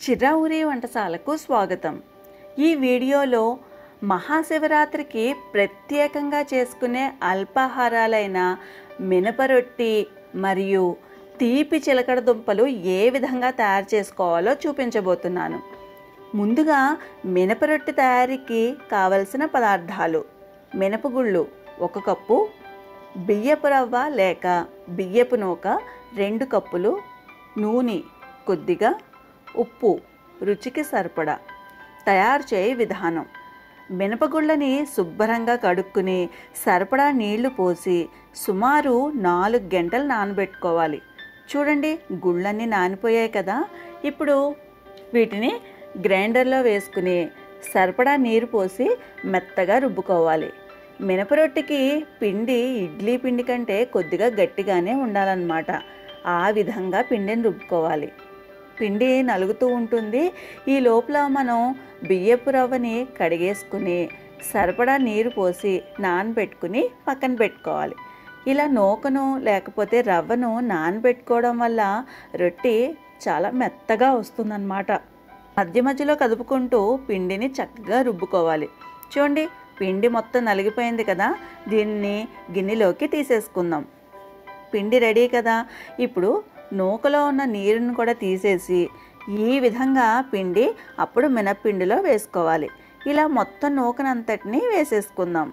చిర్రావురి వంటశాలకు స్వాగతం ఈ వీడియోలో మహాశివరాత్రికి ప్రత్యేకంగా చేసుకునే అల్పాహారాలైన మినపరొట్టి మరియు తీపి చిలకడ దుంపలు ఏ విధంగా తయారు చేసుకోవాలో చూపించబోతున్నాను ముందుగా మినపరొట్టి తయారీకి కావలసిన పదార్థాలు మినపగుళ్ళు ఒక కప్పు బియ్యపు రవ్వ లేక బియ్యపు నూక రెండు కప్పులు నూనె కొద్దిగా ఉప్పు రుచికి సరిపడా తయారు చేయ విధానం మినపగుళ్ళని శుభ్రంగా కడుక్కుని సరిపడా నీళ్లు పోసి సుమారు నాలుగు గంటలు నానబెట్టుకోవాలి చూడండి గుళ్ళన్నీ నానిపోయాయి కదా ఇప్పుడు వీటిని గ్రైండర్లో వేసుకుని సరిపడా నీరు పోసి మెత్తగా రుబ్బుకోవాలి మినపరొట్టికి పిండి ఇడ్లీ పిండి కంటే కొద్దిగా గట్టిగానే ఉండాలన్నమాట ఆ విధంగా పిండిని రుబ్బుకోవాలి పిండి నలుగుతూ ఉంటుంది ఈ లోపల మనం బియ్యపు రవ్వని కడిగేసుకుని సరిపడా నీరు పోసి నానబెట్టుకుని పక్కన పెట్టుకోవాలి ఇలా నూకను లేకపోతే రవ్వను నానబెట్టుకోవడం వల్ల రొట్టి చాలా మెత్తగా వస్తుందన్నమాట మధ్య మధ్యలో కదుపుకుంటూ పిండిని చక్కగా రుబ్బుకోవాలి చూడండి పిండి మొత్తం నలిగిపోయింది కదా దీన్ని గిన్నెలోకి తీసేసుకుందాం పిండి రెడీ కదా ఇప్పుడు నూకలో ఉన్న నీరుని కూడా తీసేసి ఈ విధంగా పిండి అప్పుడు మినప్పిండిలో వేసుకోవాలి ఇలా మొత్తం నూకనంతటిని వేసేసుకుందాం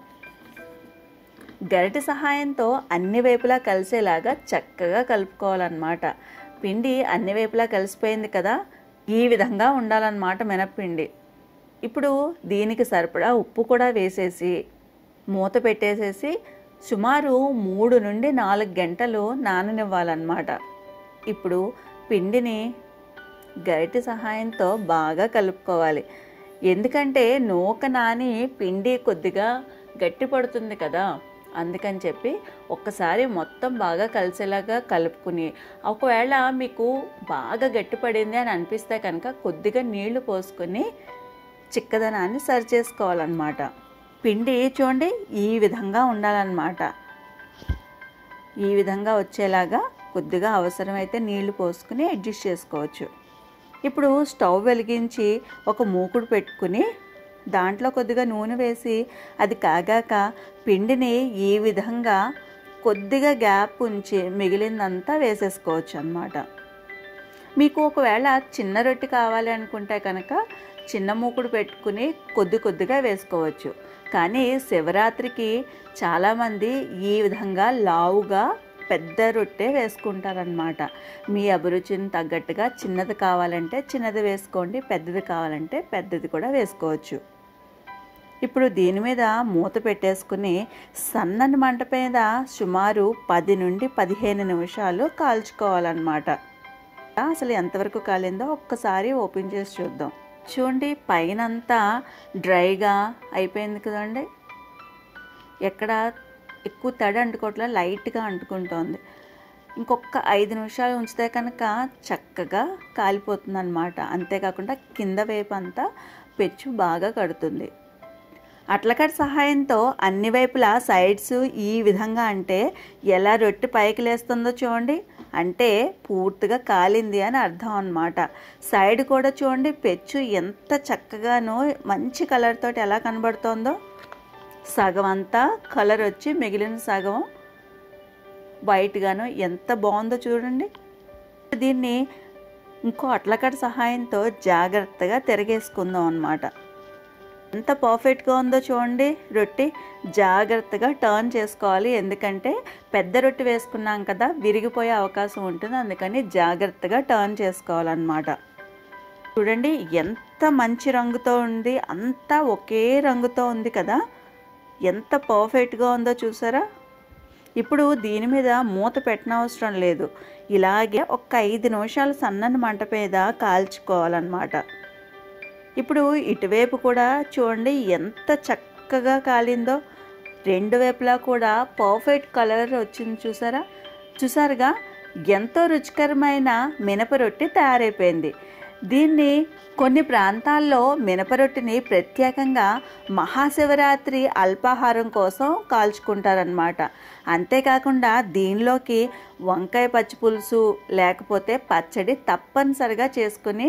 గరిటె సహాయంతో అన్ని వైపులా కలిసేలాగా చక్కగా కలుపుకోవాలన్నమాట పిండి అన్ని వైపులా కలిసిపోయింది కదా ఈ విధంగా ఉండాలన్నమాట మినప్పిండి ఇప్పుడు దీనికి సరిపడా ఉప్పు కూడా వేసేసి మూత పెట్టేసేసి సుమారు మూడు నుండి నాలుగు గంటలు నాననివ్వాలన్నమాట ఇప్పుడు పిండిని గరిటె సహాయంతో బాగా కలుపుకోవాలి ఎందుకంటే నూక నాని పిండి కొద్దిగా గట్టి పడుతుంది కదా అందుకని చెప్పి ఒక్కసారి మొత్తం బాగా కలిసేలాగా కలుపుకుని ఒకవేళ మీకు బాగా గట్టిపడింది అని అనిపిస్తే కనుక కొద్దిగా నీళ్లు పోసుకొని చిక్కదనాన్ని సరి చేసుకోవాలన్నమాట పిండి చూడండి ఈ విధంగా ఉండాలన్నమాట ఈ విధంగా వచ్చేలాగా కొద్దిగా అవసరమైతే నీళ్లు పోసుకుని అడ్జస్ట్ చేసుకోవచ్చు ఇప్పుడు స్టవ్ వెలిగించి ఒక మూకుడు పెట్టుకుని దాంట్లో కొద్దిగా నూనె వేసి అది కాగాక పిండిని ఈ విధంగా కొద్దిగా గ్యాప్ ఉంచి మిగిలిందంతా వేసేసుకోవచ్చు అన్నమాట మీకు ఒకవేళ చిన్న రొట్టె కావాలి అనుకుంటే కనుక చిన్న మూకుడు పెట్టుకుని కొద్ది కొద్దిగా వేసుకోవచ్చు కానీ శివరాత్రికి చాలామంది ఈ విధంగా లావుగా పెద్ద రొట్టె వేసుకుంటారనమాట మీ అభిరుచిని తగ్గట్టుగా చిన్నది కావాలంటే చిన్నది వేసుకోండి పెద్దది కావాలంటే పెద్దది కూడా వేసుకోవచ్చు ఇప్పుడు దీని మీద మూత పెట్టేసుకుని సన్నని మంట మీద సుమారు పది నుండి పదిహేను నిమిషాలు కాల్చుకోవాలన్నమాట అసలు ఎంతవరకు కాలిందో ఒక్కసారి ఓపెన్ చేసి చూద్దాం చూడండి పైనంతా డ్రైగా అయిపోయింది కదండి ఎక్కడ ఎక్కువ తడి అంటుకోవట్లే లైట్గా అంటుకుంటోంది ఇంకొక ఐదు నిమిషాలు ఉంచితే కనుక చక్కగా కాలిపోతుంది అనమాట అంతేకాకుండా కింద వైపు అంతా పెచ్చు బాగా కడుతుంది అట్లకట్ సహాయంతో అన్ని వైపులా సైడ్స్ ఈ విధంగా అంటే ఎలా రొట్టె పైకి లేస్తుందో చూడండి అంటే పూర్తిగా కాలింది అని అర్థం అనమాట సైడ్ కూడా చూడండి పెచ్చు ఎంత చక్కగానో మంచి కలర్ తోటి ఎలా కనబడుతోందో సగం అంతా కలర్ వచ్చి మిగిలిన సగం వైట్గాను ఎంత బాగుందో చూడండి దీన్ని ఇంకో అట్లకట్ సహాయంతో జాగ్రత్తగా తిరగేసుకుందాం అనమాట ఎంత పర్ఫెక్ట్గా ఉందో చూడండి రొట్టె జాగ్రత్తగా టర్న్ చేసుకోవాలి ఎందుకంటే పెద్ద రొట్టె వేసుకున్నాం కదా విరిగిపోయే అవకాశం ఉంటుంది అందుకని జాగ్రత్తగా టర్న్ చేసుకోవాలన్నమాట చూడండి ఎంత మంచి రంగుతో ఉంది అంతా ఒకే రంగుతో ఉంది కదా ఎంత పర్ఫెక్ట్గా ఉందో చూసారా ఇప్పుడు దీని మీద మూత పెట్టనవసరం లేదు ఇలాగే ఒక ఐదు నిమిషాలు సన్నని మంట మీద కాల్చుకోవాలన్నమాట ఇప్పుడు ఇటువైపు కూడా చూడండి ఎంత చక్కగా కాలిందో రెండు వైపులా కూడా పర్ఫెక్ట్ కలర్ వచ్చింది చూసారా చూసారుగా ఎంతో రుచికరమైన మినపరొట్టి తయారైపోయింది దీన్ని కొన్ని ప్రాంతాల్లో మినపరొట్టిని ప్రత్యేకంగా మహాశివరాత్రి అల్పాహారం కోసం కాల్చుకుంటారనమాట అంతేకాకుండా దీనిలోకి వంకాయ పచ్చి పులుసు లేకపోతే పచ్చడి తప్పనిసరిగా చేసుకుని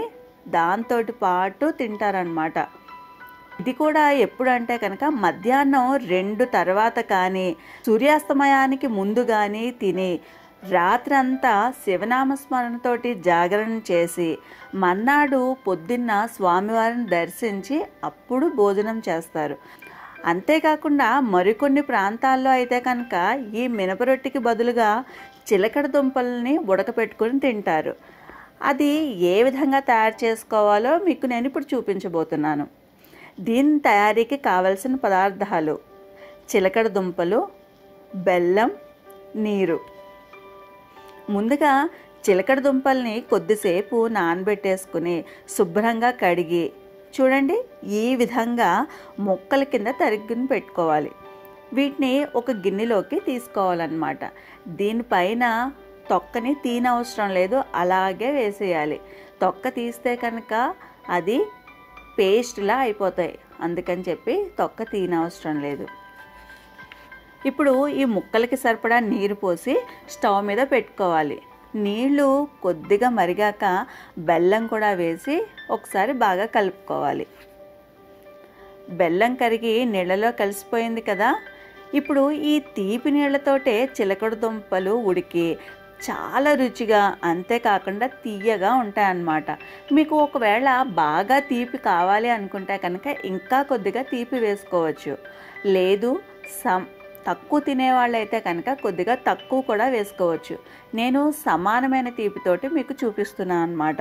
దాంతో పాటు తింటారనమాట ఇది కూడా ఎప్పుడంటే కనుక మధ్యాహ్నం రెండు తర్వాత కానీ సూర్యాస్తమయానికి ముందు కానీ తిని రాత్రంతా శివనామస్మరణతోటి జాగరణ చేసి మన్నాడు పొద్దున్న స్వామివారిని దర్శించి అప్పుడు భోజనం చేస్తారు అంతేకాకుండా మరికొన్ని ప్రాంతాల్లో అయితే కనుక ఈ మినపరొట్టికి బదులుగా చిలకడ దుంపల్ని ఉడకపెట్టుకొని తింటారు అది ఏ విధంగా తయారు చేసుకోవాలో మీకు నేను ఇప్పుడు చూపించబోతున్నాను దీని తయారీకి కావలసిన పదార్థాలు చిలకడ దుంపలు బెల్లం నీరు ముందుగా చిలకడ దుంపల్ని కొద్దిసేపు నానబెట్టేసుకుని శుభ్రంగా కడిగి చూడండి ఈ విధంగా ముక్కల కింద తరిగిని పెట్టుకోవాలి వీటిని ఒక గిన్నెలోకి తీసుకోవాలన్నమాట దీనిపైన తొక్కని తీనవసరం లేదు అలాగే వేసేయాలి తొక్క తీస్తే కనుక అది పేస్ట్లా అయిపోతాయి అందుకని చెప్పి తొక్క తీనవసరం లేదు ఇప్పుడు ఈ ముక్కలకి సరిపడా నీరు పోసి స్టవ్ మీద పెట్టుకోవాలి నీళ్లు కొద్దిగా మరిగాక బెల్లం కూడా వేసి ఒకసారి బాగా కలుపుకోవాలి బెల్లం కరిగి నీళ్ళలో కలిసిపోయింది కదా ఇప్పుడు ఈ తీపి నీళ్ళతోటే చిలకడ దుంపలు ఉడికి చాలా రుచిగా అంతేకాకుండా తీయగా ఉంటాయన్నమాట మీకు ఒకవేళ బాగా తీపి కావాలి అనుకుంటే కనుక ఇంకా కొద్దిగా తీపి వేసుకోవచ్చు లేదు సం తక్కువ తినేవాళ్ళైతే కనుక కొద్దిగా తక్కువ కూడా వేసుకోవచ్చు నేను సమానమైన తీపితోటి మీకు చూపిస్తున్నాను అనమాట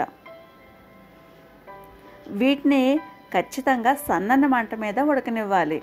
వీటిని ఖచ్చితంగా సన్నని మంట మీద ఉడకనివ్వాలి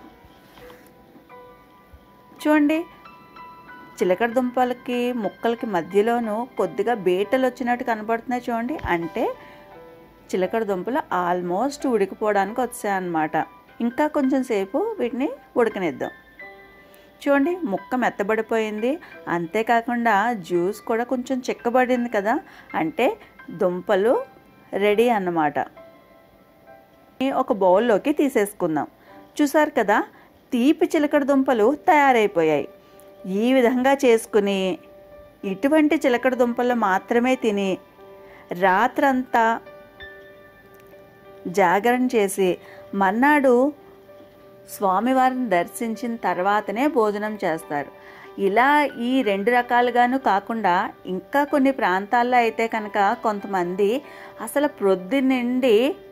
చూడండి చిలకడ దుంపలకి ముక్కలకి మధ్యలోనూ కొద్దిగా బీటలు వచ్చినట్టు కనబడుతున్నాయి చూడండి అంటే చిలకడ దుంపలు ఆల్మోస్ట్ ఉడికిపోవడానికి వచ్చాయన్నమాట ఇంకా కొంచెం సేపు వీటిని ఉడకనిద్దాం చూడండి ముక్క మెత్తబడిపోయింది అంతేకాకుండా జ్యూస్ కూడా కొంచెం చిక్కబడింది కదా అంటే దుంపలు రెడీ అన్నమాట ఒక బౌల్లోకి తీసేసుకుందాం చూసారు కదా తీపి చిలకడ దుంపలు తయారైపోయాయి ఈ విధంగా చేసుకుని ఇటువంటి చిలకడ దుంపలు మాత్రమే తిని రాత్రంతా జాగరణ చేసి మన్నాడు స్వామివారిని దర్శించిన తర్వాతనే భోజనం చేస్తారు ఇలా ఈ రెండు రకాలుగాను కాకుండా ఇంకా కొన్ని ప్రాంతాల్లో అయితే కనుక కొంతమంది అసలు ప్రొద్దు నుండి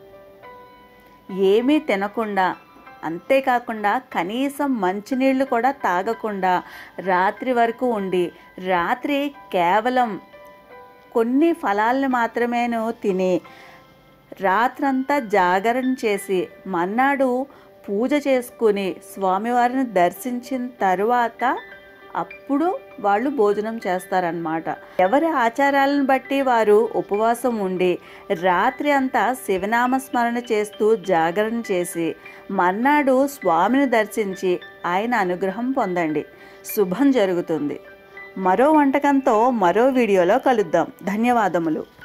ఏమీ తినకుండా అంతేకాకుండా కనీసం మంచినీళ్ళు కూడా తాగకుండా రాత్రి వరకు ఉండి రాత్రి కేవలం కొన్ని ఫలాలను మాత్రమేను తిని రాత్రంతా జాగరణ చేసి మన్నాడు పూజ చేసుకుని స్వామివారిని దర్శించిన తరువాత అప్పుడు వాళ్ళు భోజనం చేస్తారనమాట ఎవరి ఆచారాలను బట్టి వారు ఉపవాసం ఉండి రాత్రి అంతా శివనామ స్మరణ చేస్తూ జాగరణ చేసి మన్నాడు స్వామిని దర్శించి ఆయన అనుగ్రహం పొందండి శుభం జరుగుతుంది మరో వంటకంతో మరో వీడియోలో కలుద్దాం ధన్యవాదములు